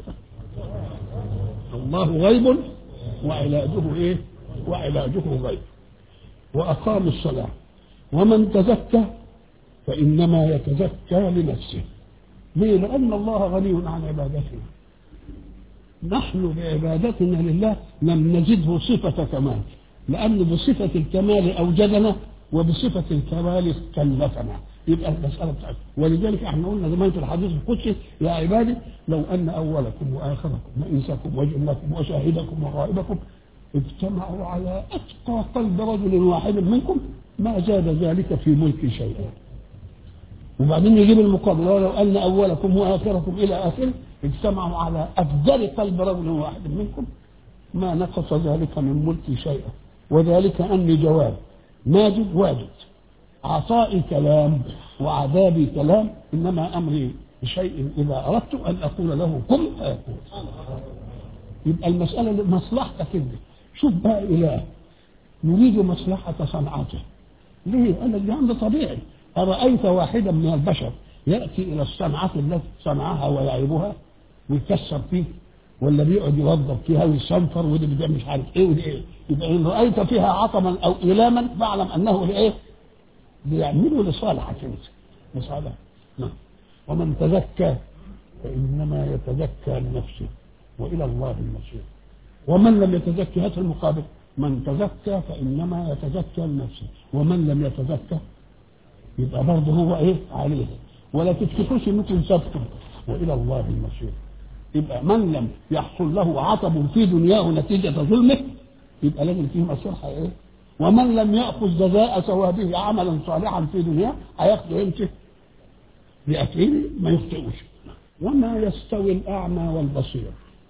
الله غيب وعلاجه إيه؟ وعلاجه غيب وأقام الصلاة ومن تزكى فإنما يتزكى لنفسه ليه؟ لأن الله غني عن عبادتنا نحن بعبادتنا لله لم نزده صفة كمال لأن بصفة الكمال أوجدنا وبصفة الكمال كلفنا يبقى المسألة بتاعتك ولذلك احنا قلنا زمان في الحديث القدسي يا عبادي لو أن أولكم وآخركم وإنسكم وجنكم وشاهدكم وغائبكم اجتمعوا على أتقى قلب رجل واحد منكم ما زاد ذلك في ملك شيئا وبعدين يجيب المقابل لو أن أولكم وآخركم إلى آخره اجتمعوا على أفضل قلب رجل واحد منكم ما نقص ذلك من ملك شيئا وذلك أني جواب ماجد واجد عطائي كلام وعذابي كلام إنما أمري بشيء إذا أردت أن أقول له كن فيكون يبقى المسألة مصلحتك انت شوف بقى إله يريد مصلحة صنعته ليه؟ قال لك ده أمر طبيعي أرأيت واحدا من البشر يأتي إلى الصنعة التي صنعها ويعيبها ويكسر فيه ولا بيقعد يوظف فيها ويصنفر وده بيعمل مش عارف ايه وده ايه يبقى ان رايت فيها عطما او ايلاما فاعلم انه لايه؟ بيعمله لصالحك انت لصالحك نعم ومن تزكى فانما يتزكى لنفسه والى الله المصير ومن لم يتزكى هات المقابل من تزكى فانما يتزكى لنفسه ومن لم يتزكى يبقى برضه هو ايه عليه ولا تفتكروش انكم سبتم والى الله المصير يبقى من لم يحصل له عطب في دنياه نتيجة ظلمه يبقى لازم فيه مصلحة ايه ومن لم يأخذ جزاء ثوابه عملا صالحا في دنياه هياخده امتى بأكله ما يخطئوش وما يستوي الأعمى والبصير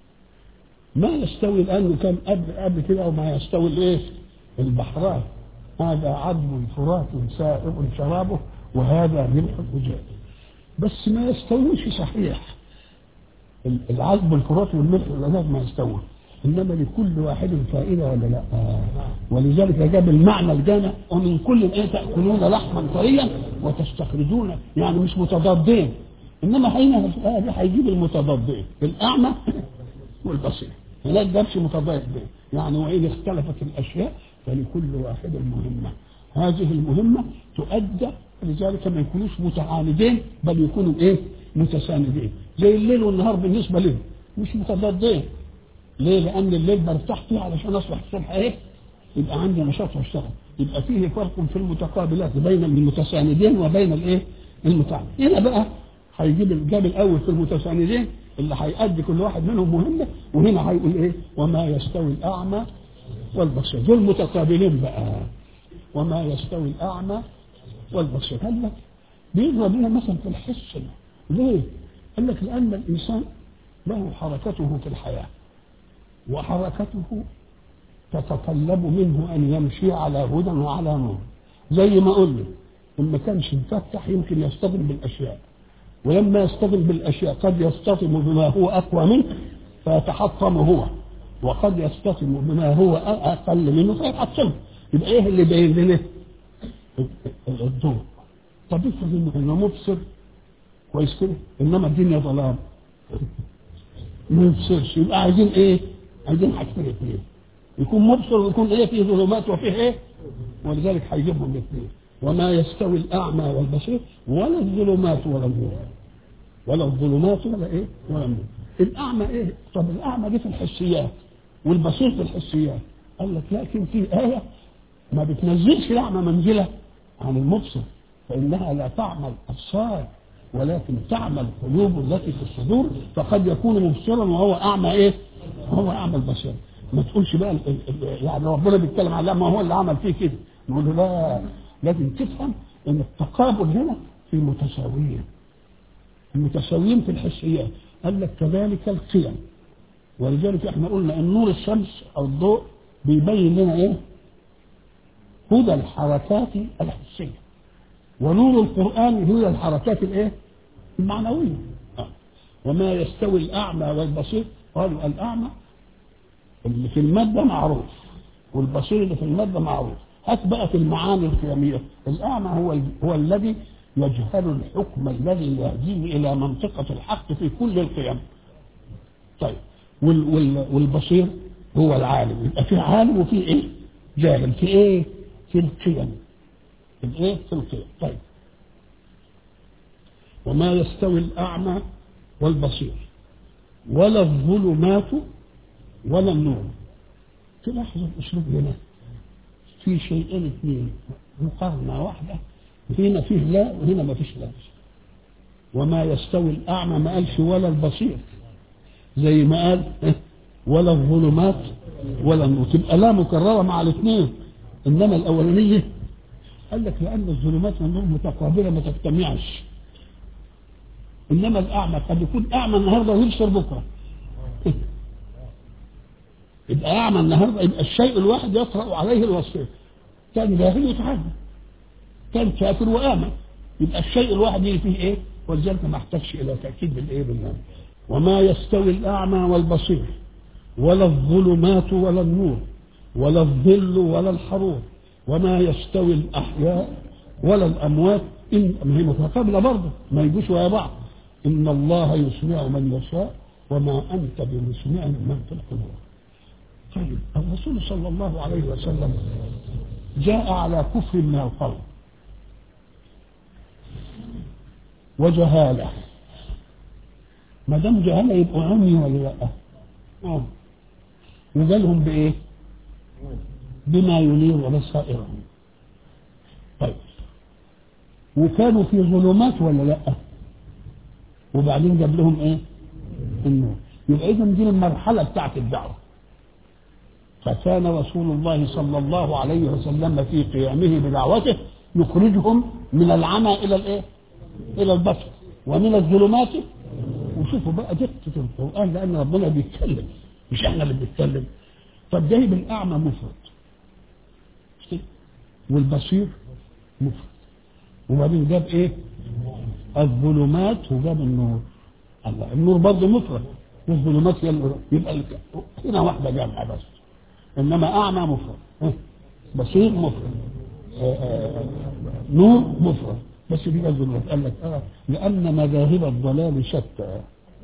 ما يستوي الآن كان قبل قبل كده وما يستوي الايه البحران هذا عذب فرات سائغ شرابه وهذا ملح أجاج بس ما يستويش صحيح العذب الفرات والملح والأناج ما يستوي انما لكل واحد فائده ولا لا آه. ولذلك جاب المعنى الجامع ومن كل ايه تاكلون لحما طريا وتستخرجون يعني مش متضادين انما هنا في الايه دي هيجيب المتضادين الاعمى والبصير هناك جابش متضاد يعني وان اختلفت الاشياء فلكل واحد مهمه هذه المهمه تؤدى لذلك ما يكونوش متعاندين بل يكونوا ايه متساندين زي الليل والنهار بالنسبه لهم مش متضادين ليه؟ لأن الليل برتاح فيه علشان أصبح الصبح إيه؟ يبقى عندي نشاط واشتغل يبقى فيه فرق في المتقابلات بين المتساندين وبين الإيه؟ المتعامل هنا بقى هيجيب الجاب الأول في المتساندين اللي هيأدي كل واحد منهم مهمة وهنا هيقول إيه؟ وما يستوي الأعمى والبصير دول متقابلين بقى وما يستوي الأعمى والبصير قال لك بيضرب لنا مثلا في الحس ليه؟ قال لك لأن الإنسان له حركته في الحياه وحركته تتطلب منه ان يمشي على هدى وعلى نور زي ما قلنا ان ما كانش مفتح يمكن يصطدم بالاشياء ولما يصطدم بالاشياء قد يصطدم بما هو اقوى منه فيتحطم هو وقد يصطدم بما هو اقل منه فيتحطم يبقى ايه اللي باين لنا الضوء طب افرض انه مبصر كويس كده انما الدنيا ظلام ما يبصرش يبقى عايزين ايه عايزين حاجتين اثنين يكون مبصر ويكون ايه فيه ظلمات وفيه ايه ولذلك هيجيبهم الاثنين وما يستوي الاعمى والبصير ولا الظلمات ولا النور ولا الظلمات ولا ايه ولا النور الاعمى ايه طب الاعمى دي في الحسيات والبصير في الحسيات قال لك لكن في ايه ما بتنزلش الاعمى منزله عن المبصر فانها لا تعمى الابصار ولكن تعمى القلوب التي في الصدور فقد يكون مبصرا وهو اعمى ايه هو اعمى البصير ما تقولش بقى يعني ربنا بيتكلم على ما هو اللي عمل فيه كده نقول له لا لازم تفهم ان التقابل هنا في متساويين المتساويين في الحسيات قال لك كذلك القيم ولذلك احنا قلنا ان نور الشمس او الضوء بيبين لنا ايه هدى الحركات الحسيه ونور القران هي الحركات الايه المعنويه وما يستوي الاعمى والبصير قالوا الأعمى اللي في المادة معروف والبصير اللي في المادة معروف هات بقى في المعاني القيمية الأعمى هو هو الذي يجهل الحكم الذي يهديه إلى منطقة الحق في كل القيم طيب وال وال والبصير هو العالم يبقى في عالم وفي ايه؟ جاهل في ايه؟ في القيم في الايه؟ في القيم طيب وما يستوي الأعمى والبصير ولا الظلمات ولا النور تلاحظ الاسلوب هنا في شيئين اثنين مقارنه واحده هنا فيه لا وهنا ما فيش لا وما يستوي الأعمى ما قالش ولا البصير زي ما قال إيه؟ ولا الظلمات ولا النور تبقى لا مكررة مع الاثنين إنما الأولانية قال لك لأن الظلمات والنور متقابلة ما تجتمعش إنما الأعمى قد يكون أعمى النهاردة ويبصر بكرة يبقى أعمى النهاردة يبقى الشيء الواحد يطرأ عليه الوصفين كان جاهل يتعلم كان كافر وآمن يبقى الشيء الواحد يجي فيه إيه ولذلك ما احتاجش إلى تأكيد بالإيه بالنار وما يستوي الأعمى والبصير ولا الظلمات ولا النور ولا الظل ولا الحرور وما يستوي الأحياء ولا الأموات إن ما هي متقابلة برضه ما يجوش ويا بعض إن الله يسمع من يشاء وما أنت بمسمع من في القبور طيب الرسول صلى الله عليه وسلم جاء على كفر من القوم وجهالة ما دام جهالة يبقوا عمي ولا لا؟ اه وجالهم بإيه؟ بما ينير بصائرهم طيب وكانوا في ظلمات ولا لا؟ وبعدين جاب لهم ايه؟ النور يبقى اذا دي المرحله بتاعت الدعوه فكان رسول الله صلى الله عليه وسلم في قيامه بدعوته يخرجهم من العمى الى الايه؟ الى البصر ومن الظلمات وشوفوا بقى دقه القران لان ربنا بيتكلم مش احنا اللي بنتكلم طب جايب الاعمى مفرد مش كده؟ والبصير مفرد وبعدين جاب ايه؟ الظلمات وجاب النور الله النور برضه مفرد والظلمات هي النور. يبقى الك- هنا واحده جامعه بس انما اعمى مفرد ها؟ بصير مفرد آه، آه، نور مفرد بس دي الظلمات قال لك اه لان مذاهب الضلال شتى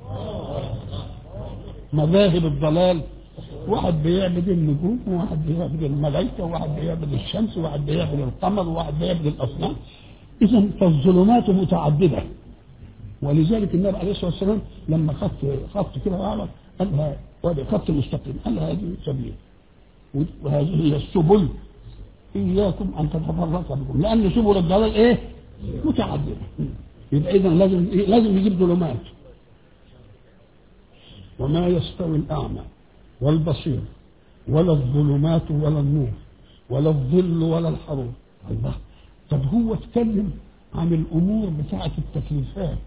مذاهب الضلال واحد بيعبد النجوم وواحد بيعبد الملائكه وواحد بيعبد الشمس وواحد بيعبد القمر وواحد بيعبد الاصنام اذا فالظلمات متعدده ولذلك النبي عليه الصلاه والسلام لما خط خط كده اعرض قال لها وادي خط مستقيم قال لها هذه سبيل وهذه هي السبل اياكم ان تتفرقوا بكم لان سبل الضلال ايه؟ متعدده يبقى اذا لازم إيه؟ لازم يجيب ظلمات وما يستوي الاعمى والبصير ولا الظلمات ولا النور ولا الظل ولا الحرور الله طب هو اتكلم عن الامور بتاعه التكليفات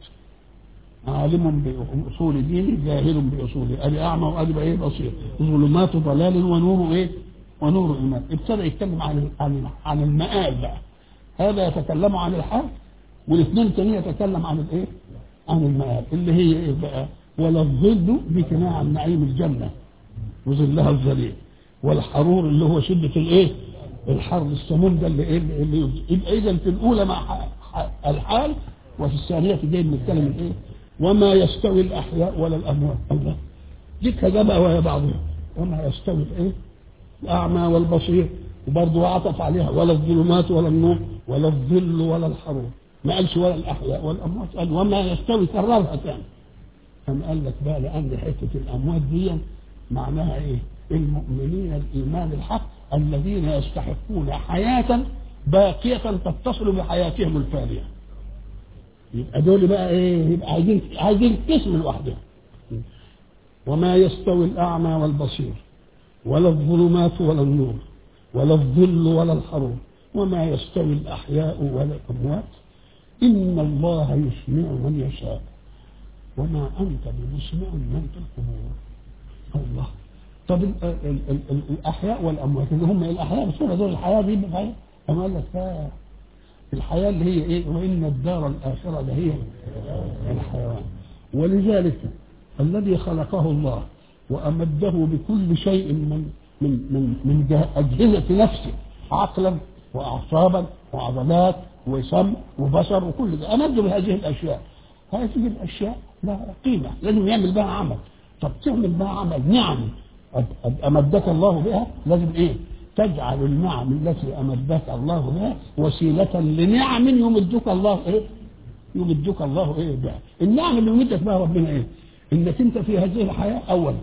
عالم باصول دينه جاهل باصوله ادي اعمى وادي بقى ايه بصير ظلمات ضلال ونور ايه ونور ايمان ابتدى يتكلم عن عن عن المآل بقى هذا يتكلم عن الحال والاثنين الثانيين يتكلم عن الايه عن المآل اللي هي ايه بقى ولا الظل بكناية عن نعيم الجنه وظلها الظليل والحرور اللي هو شده الايه الحر السموم ده اللي ايه اللي يبقى اذا في الاولى مع ح- ح- الحال وفي الثانيه جاي بنتكلم الايه وما يستوي الاحياء ولا الاموات الله دي كذبه وهي بعضها وما يستوي الايه الاعمى والبصير وبرضه عطف عليها ولا الظلمات ولا النور ولا الظل ولا الحرور ما قالش ولا الاحياء ولا الاموات قال وما يستوي كررها تاني أم قال لك بقى لأن حتة الأموات دي معناها إيه؟ المؤمنين الإيمان الحق الذين يستحقون حياة باقية تتصل بحياتهم الفانية. يبقى دول بقى إيه؟ يبقى عايزين عايزين قسم لوحدهم. وما يستوي الأعمى والبصير ولا الظلمات ولا النور ولا الظل ولا الحرور وما يستوي الأحياء ولا الأموات إن الله يسمع من يشاء وما أنت بمسمع من في القبور الله طب ال ال ال ال الأحياء والأموات اللي هم الأحياء بس دول الحياة دي بقى أما قال لك لا الحياة اللي هي إيه وإن الدار الآخرة ده هي الحيوان ولذلك الذي خلقه الله وأمده بكل شيء من من من من جه- أجهزة نفسه عقلا وأعصابا وعضلات وسمع وبصر وكل ده أمده بهذه الأشياء هذه الأشياء لها قيمة لازم يعمل بها عمل طب تعمل بها عمل نعم أد- أد- أمدك الله بها لازم إيه تجعل النعم التي أمدك الله بها وسيلة لنعم يمدك الله إيه يمدك الله ايه بها النعم اللي يمدك بها ربنا ايه انك انت في هذه الحياه اولا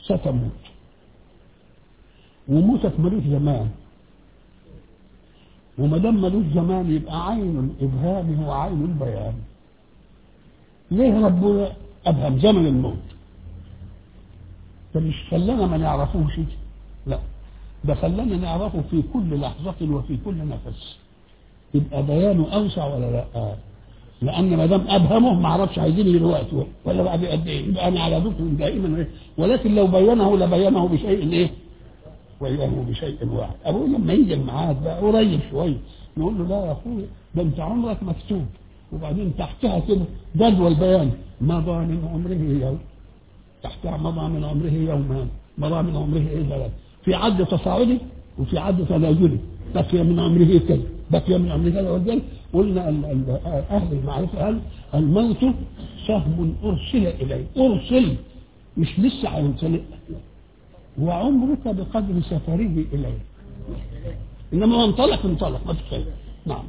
ستموت وموتك ملوش زمان وما دام ملوش زمان يبقى عين الابهام هو عين البيان ليه ربنا ابهم زمن الموت ده مش خلانا ما نعرفوش لا ده خلانا نعرفه في كل لحظة وفي كل نفس يبقى بيانه أوسع ولا لا؟ آه. لأن ما دام أبهمه ما أعرفش عايزين لي دلوقتي ولا بعد قد إيه يبقى أنا على ذكر دائما إيه؟ ولكن لو بينه لبينه بشيء إيه؟ بينه بشيء واحد أبوه لما يجي الميعاد بقى قريب شوية نقول له لا يا أخويا ده أنت عمرك مكتوب وبعدين تحتها كده جدول بيان مضى من عمره يوم تحتها مضى من عمره يومان مضى من عمره ايه ثلاث في عد تصاعدي وفي عد تنازلي بقي من عمره كذا بقي من عمره كذا وكذا قلنا ال- ال- اهل المعرفه قال الموت سهم ارسل اليه ارسل مش لسه هينسلق وعمرك بقدر سفره اليه انما هو انطلق انطلق ما فيش شيء نعم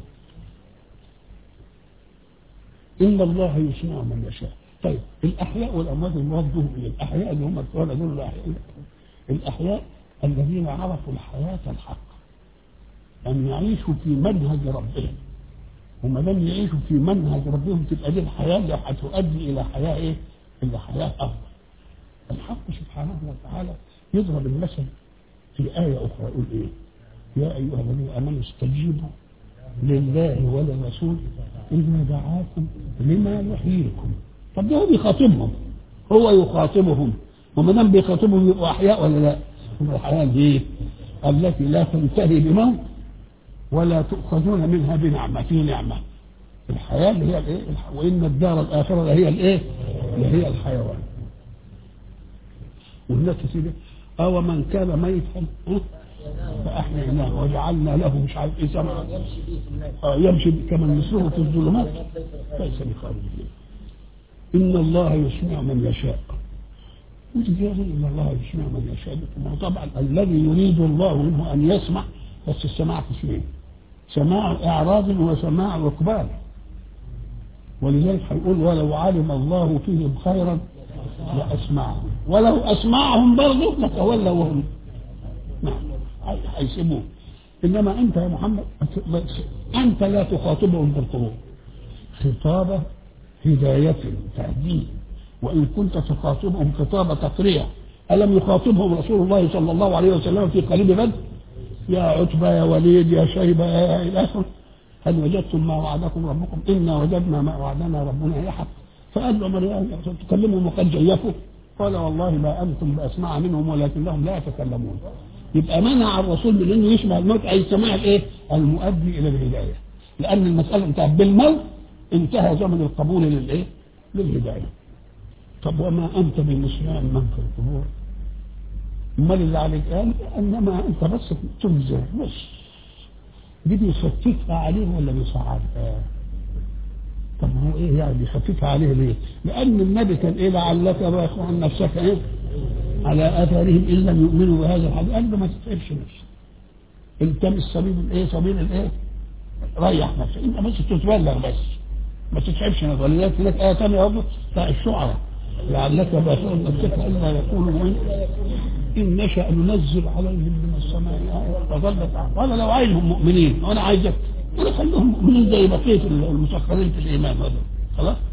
ان الله يسمع من يشاء طيب الاحياء والاموات المراد بهم ايه؟ الاحياء اللي هم الكفار دول الاحياء الاحياء الذين عرفوا الحياه الحق ان يعيشوا في منهج ربهم وما دام يعيشوا في منهج ربهم تبقى دي الحياه اللي هتؤدي الى حياه ايه؟ الى حياه افضل الحق سبحانه وتعالى يضرب المثل في آية أخرى يقول إيه؟ يا أيها الذين آمنوا استجيبوا لله وللرسول إذا دعاكم لما يحييكم طب ده هو بيخاطبهم هو يخاطبهم وما دام بيخاطبهم يبقوا أحياء ولا لا؟ هم الحياة دي التي لا تنتهي بموت ولا تؤخذون منها بنعمة في نعمة الحياة اللي هي الإيه؟ الح- وإن الدار الآخرة اللي هي الإيه؟ اللي هي الحيوان والناس كده أو من كان ميتا ها؟ فأحييناه وجعلنا له مش عارف إيه سمعا آه، يمشي كمن مثله في الظلمات ليس بخارج منه. إن الله يسمع من يشاء وتجاري إن الله يسمع من يشاء ما هو طبعا الذي يريد الله منه أن يسمع بس السماع قسمين سماع إعراض وسماع إقبال ولذلك هيقول ولو علم الله فيهم خيرا لأسمعهم ولو أسمعهم برضه لتولوا وهم نعم هيسيبوه إنما أنت يا محمد أنت لا تخاطبهم بالقلوب خطابة هداية تهديد وإن كنت تخاطبهم خطاب تقريع ألم يخاطبهم رسول الله صلى الله عليه وسلم في قريب بدر يا عتبة يا وليد يا شيبة يا إلى آخره هل وجدتم ما وعدكم ربكم إنا وجدنا ما وعدنا ربنا يحق فقال له مريم تكلمهم وقد جيفوا قال والله ما أنتم بأسمع منهم ولكنهم لا يتكلمون يبقى منع الرسول من انه يشبه الموت اي سماع الايه؟ المؤدي الى الهدايه لان المساله انتهت بالموت انتهى زمن القبول للايه؟ للهدايه طب وما انت بمسمع من في القبور امال اللي عليك قال انما انت بس تنزل بس دي بيخففها عليه ولا بيصعدها؟ طب هو ايه يعني بيخففها عليه ليه؟ لان النبي كان ايه لعلك باخع عن نفسك ايه؟ على اثارهم ان لم يؤمنوا بهذا الحديث قال له ما تتعبش نفسك التمس سبيل الايه؟ سبيل الايه؟ ريح نفسك انت بس تتبلغ بس ما تتعبش نفسك ولذلك هناك ايه ثانيه برضه بتاع الشعراء لعلك باخع نفسك الا يكونوا مؤمنين ان نشا ننزل عليهم من السماء آية فظلت قال لو عايزهم مؤمنين وانا عايزك انا خليهم مؤمنين زي بقيه المسخرين في الايمان هذا خلاص